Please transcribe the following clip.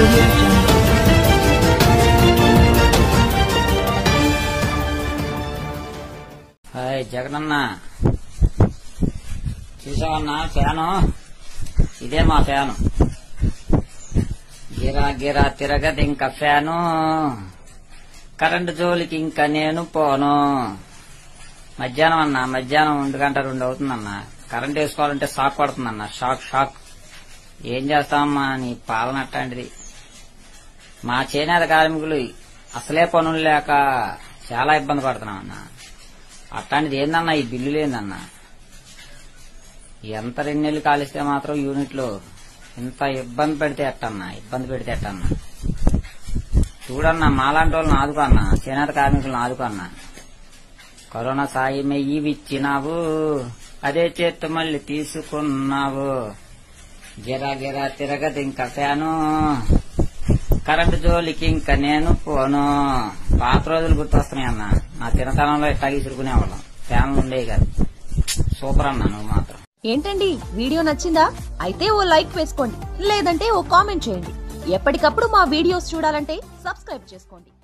audio jungle. Hi జగనన్న చూసావన్నా fan ఇదే మా ఫ్యాను గిరా గిరా తిరగదు ఇంకా ఫ్యాను కరెంటు జోలికి ఇంకా నేను పోను మధ్యాహ్నం అన్న మధ్యాహ్నం ఒంటి గంట రెండు అవుతుందన్న కరెంట్ వేసుకోవాలంటే షాక్ పడుతుందన్న షాక్ షాక్ ఏం చేస్తామమ్మా నీ పాలన అట్లాంటిది మా చేనేత కార్మికులు అసలే పనులు లేక చాలా ఇబ్బంది పడుతున్నామన్నా అట్లాంటిది ఏందన్నా ఈ బిల్లులు ఏందన్నా ఎంత రెండు నెలలు కాలిస్తే మాత్రం యూనిట్లు ఇంత ఇబ్బంది పెడితే ఎట్టన్నా ఇబ్బంది పెడితే ఎట్టన్నా చూడన్నా మాలాంటి వాళ్ళని ఆదుకన్నా చేనేత కార్మికులను ఆదుకన్నా కరోనా సాయమే ఇవిచ్చినావు అదే చేత్తు మళ్ళీ తీసుకున్నావు గిరా గిరా తిరగదు ఇంకా ఫ్యాను కరెంటు జోలికి ఇంకా నేను పోను పాత రోజులు గుర్తొస్తున్నాయి అన్న నా చిన్నతనంలో ఇట్లా ఇసురుకునేవాళ్ళం ఫ్యాన్లు ఉండేవి కాదు సూపర్ అన్న నువ్వు మాత్రం ఏంటండి వీడియో నచ్చిందా అయితే ఓ లైక్ వేసుకోండి లేదంటే ఓ కామెంట్ చేయండి ఎప్పటికప్పుడు మా వీడియోస్ చూడాలంటే సబ్స్క్రైబ్ చేసుకోండి